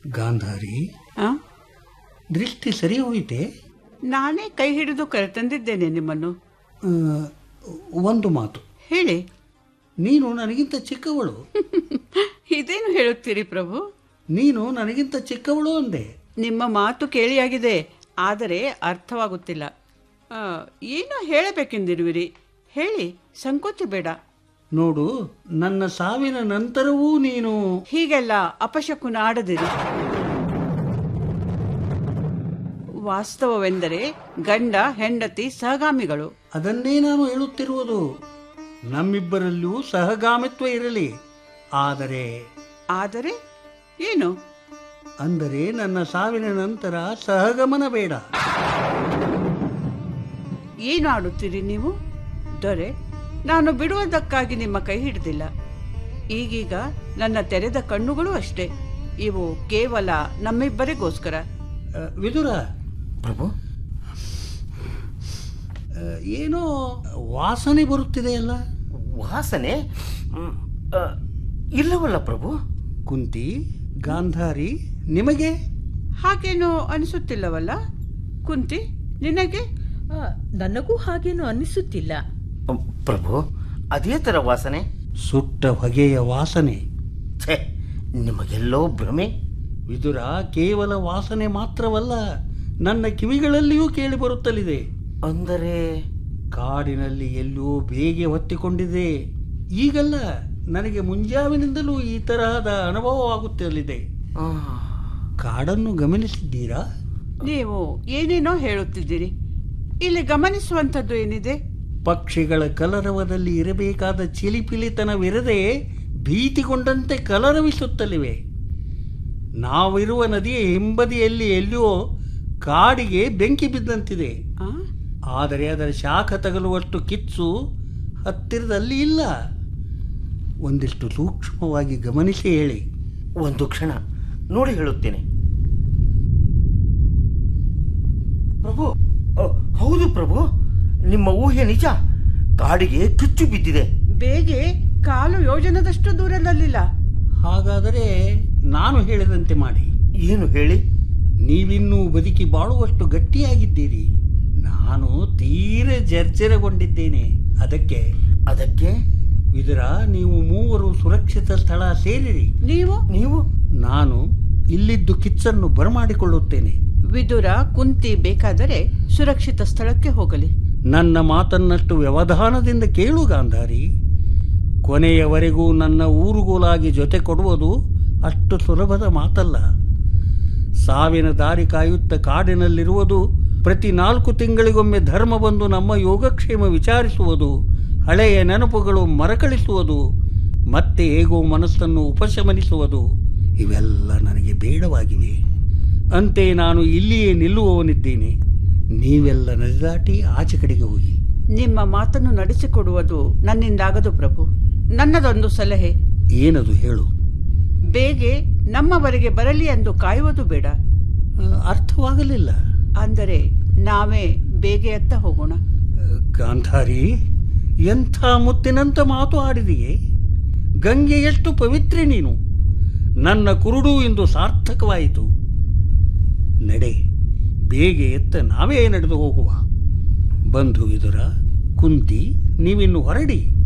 ಗಾಂಧಾರಿ ಆ? ದೃಷ್ಟಿ ಸರಿ ಹೋಯಿತೆ ನಾನೇ ಕೈ ಹಿಡಿದು ಕರೆತಂದಿದ್ದೇನೆ ನಿಮ್ಮನ್ನು ಆ, ಒಂದು ಮಾತು ಹೇಳಿ ನೀನು ನನಗಿಂತ ಚಿಕ್ಕವಳು ಇದೇನು ಹೇಳುತ್ತೀರಿ ಪ್ರಭು ನೀನು ನನಗಿಂತ ಚಿಕ್ಕವಳು ಅಂದೆ ನಿಮ್ಮ ಮಾತು ಕೇಳಿಯಾಗಿದೆ ಆದರೆ ಅರ್ಥವಾಗುತ್ತಿಲ್ಲ ಆ, ಏನು ಹೇಳಬೇಕೆಂದಿರುವಿರಿ ಹೇಳಿ ಸಂಕೋಚ ಬೇಡ ನೋಡು ನನ್ನ ಸಾವಿನ ನಂತರವೂ ನೀನು ಹೀಗೆಲ್ಲ ಅಪಶಕುನ ಆಡದಿರಿ ವಾಸ್ತವವೆಂದರೆ ಗಂಡ ಹೆಂಡತಿ ಸಹಗಾಮಿಗಳು ಅದನ್ನೇ ನಾನು ಹೇಳುತ್ತಿರುವುದು ನಮ್ಮಿಬ್ಬರಲ್ಲೂ ಸಹಗಾಮಿತ್ವ ಇರಲಿ ಆದರೆ ಆದರೆ ಏನು ಅಂದರೆ ನನ್ನ ಸಾವಿನ ನಂತರ ಸಹಗಮನ ಬೇಡ ಏನು ಆಡುತ್ತೀರಿ ನೀವು ದೊರೆ ನಾನು ಬಿಡುವುದಕ್ಕಾಗಿ ನಿಮ್ಮ ಕೈ ಹಿಡಿದಿಲ್ಲ ಈಗೀಗ ನನ್ನ ತೆರೆದ ಕಣ್ಣುಗಳು ಅಷ್ಟೇ ಇವು ಕೇವಲ ನಮ್ಮಿಬ್ಬರಿಗೋಸ್ಕರ ಆ, ವಿದುರ ಪ್ರಭು ಆ, ಏನೋ ವಾಸನೆ ಬರುತ್ತಿದೆಯಲ್ಲ ವಾಸನೆ ಮ್, ಆ, ಇಲ್ಲವಲ್ಲ ಪ್ರಭು ಕುಂತಿ ಗಾಂಧಾರಿ ನಿಮಗೆ ಹಾಗೇನೋ ಅನಿಸುತ್ತಿಲ್ಲವಲ್ಲ ಕುಂತಿ ನಿನಗೆ ಆ, ನನಗೂ ಹಾಗೇನು ಅನ್ನಿಸುತ್ತಿಲ್ಲ ಮ್, ಪ್ರಭು ಅದೇ ಥರ ವಾಸನೆ ಸುಟ್ಟ ಹೊಗೆಯ ವಾಸನೆ ಛೇ ನಿಮಗೆಲ್ಲೋ ಭ್ರಮೆ ವಿದುರ ಕೇವಲ ವಾಸನೆ ಮಾತ್ರವಲ್ಲ ನನ್ನ ಕಿವಿಗಳಲ್ಲಿಯೂ ಕೇಳಿ ಬರುತ್ತಲಿದೆ ಅಂದರೆ ಕಾಡಿನಲ್ಲಿ ಎಲ್ಲೋ ಬೇಗೆ ಹೊತ್ತಿಕೊಂಡಿದೆ ಈಗಲ್ಲ ನನಗೆ ಮುಂಜಾವಿನಿಂದಲೂ ಈ ತರಹದ ಅನುಭವವಾಗುತ್ತಲಿದೆ ಆ, ಕಾಡನ್ನು ಗಮನಿಸಿದ್ದೀರಾ ನೀವು ಏನೇನೋ ಹೇಳುತ್ತಿದ್ದೀರಿ ಇಲ್ಲಿ ಗಮನಿಸುವಂಥದ್ದು ಏನಿದೆ ಪಕ್ಷಿಗಳ ಕಲರವದಲ್ಲಿ ಇರಬೇಕಾದ ಚಿಲಿಪಿಲಿತನವಿರದೆ ಭೀತಿಗೊಂಡಂತೆ ಕಲರವಿಸುತ್ತಲಿವೆ ನಾವಿರುವ ನದಿಯ ಹಿಂಬದಿಯಲ್ಲಿ ಎಲ್ಲಿಯೋ ಕಾಡಿಗೆ ಬೆಂಕಿ ಬಿದ್ದಂತಿದೆ ಆ? ಆದರೆ ಅದರ ಶಾಖ ತಗಲುವಷ್ಟು ಕಿಚ್ಚು ಹತ್ತಿರದಲ್ಲಿ ಇಲ್ಲ ಒಂದಿಷ್ಟು ಸೂಕ್ಷ್ಮವಾಗಿ ಗಮನಿಸಿ ಹೇಳಿ ಒಂದು ಕ್ಷಣ ನೋಡಿ ಹೇಳುತ್ತೇನೆ ಪ್ರಭು ಅ, ಹೌದು ಪ್ರಭು ನಿಮ್ಮ ಊಹೆ ನಿಜ ಕಾಡಿಗೆ ಕಿಚ್ಚು ಬಿದ್ದಿದೆ ಬೇಗೆ ಕಾಲು ಯೋಜನದಷ್ಟು ದೂರದಲ್ಲಿಲ್ಲ ಹಾಗಾದರೆ ನಾನು ಹೇಳಿದಂತೆ ಮಾಡಿ ಏನು ಹೇಳಿ ನೀವಿನ್ನೂ ಬದುಕಿ ಬಾಳುವಷ್ಟು ಗಟ್ಟಿಯಾಗಿದ್ದೀರಿ ನಾನು ತೀರ ಜರ್ಜರಗೊಂಡಿದ್ದೇನೆ ಅದಕ್ಕೆ ಅದಕ್ಕೆ ವಿದುರ ನೀವು ಮೂವರು ಸುರಕ್ಷಿತ ಸ್ಥಳ ಸೇರಿರಿ ನೀವು ನೀವು ನಾನು ಇಲ್ಲಿದ್ದು ಕಿಚ್ಚನ್ನು ಬರಮಾಡಿಕೊಳ್ಳುತ್ತೇನೆ ವಿದುರ ಕುಂತಿ ಬೇಕಾದರೆ ಸುರಕ್ಷಿತ ಸ್ಥಳಕ್ಕೆ ಹೋಗಲಿ ನನ್ನ ಮಾತನ್ನಷ್ಟು ವ್ಯವಧಾನದಿಂದ ಕೇಳು ಗಾಂಧಾರಿ ಕೊನೆಯವರೆಗೂ ನನ್ನ ಊರುಗೋಲಾಗಿ ಜೊತೆ ಕೊಡುವುದು ಅಷ್ಟು ಸುಲಭದ ಮಾತಲ್ಲ ಸಾವಿನ ದಾರಿ ಕಾಯುತ್ತ ಕಾಡಿನಲ್ಲಿರುವುದು ಪ್ರತಿ ನಾಲ್ಕು ತಿಂಗಳಿಗೊಮ್ಮೆ ಧರ್ಮ ಬಂದು ನಮ್ಮ ಯೋಗಕ್ಷೇಮ ವಿಚಾರಿಸುವುದು ಹಳೆಯ ನೆನಪುಗಳು ಮರಕಳಿಸುವುದು ಮತ್ತೆ ಹೇಗೋ ಮನಸ್ಸನ್ನು ಉಪಶಮನಿಸುವುದು ಇವೆಲ್ಲ ನನಗೆ ಬೇಡವಾಗಿವೆ ಅಂತೆ ನಾನು ಇಲ್ಲಿಯೇ ನಿಲ್ಲುವವನಿದ್ದೇನೆ ನೀವೆಲ್ಲ ನದಿದಾಟಿ ಆಚೆ ಕಡೆಗೆ ಹೋಗಿ ನಿಮ್ಮ ಮಾತನ್ನು ನಡೆಸಿಕೊಡುವುದು ನನ್ನಿಂದಾಗದು ಪ್ರಭು ನನ್ನದೊಂದು ಸಲಹೆ ಏನದು ಹೇಳು ಬೇಗೆ ನಮ್ಮವರೆಗೆ ಬರಲಿ ಎಂದು ಕಾಯುವುದು ಬೇಡ ಆ, ಅರ್ಥವಾಗಲಿಲ್ಲ ಅಂದರೆ ನಾವೇ ಬೇಗೆಯತ್ತ ಹೋಗೋಣ ಆ, ಗಾಂಧಾರಿ ಎಂಥ ಮುತ್ತಿನಂತ ಮಾತು ಆಡಿದೆಯೇ ಗಂಗೆ ಎಷ್ಟು ಪವಿತ್ರೆ ನೀನು ನನ್ನ ಕುರುಡು ಇಂದು ಸಾರ್ಥಕವಾಯಿತು ನಡೆ ಬೇಗ ಎತ್ತ ನಾವೇ ನಡೆದು ಹೋಗುವ ಬಂಧು ವಿದುರ ಕುಂತಿ ನೀವಿನ್ನು ಹೊರಡಿ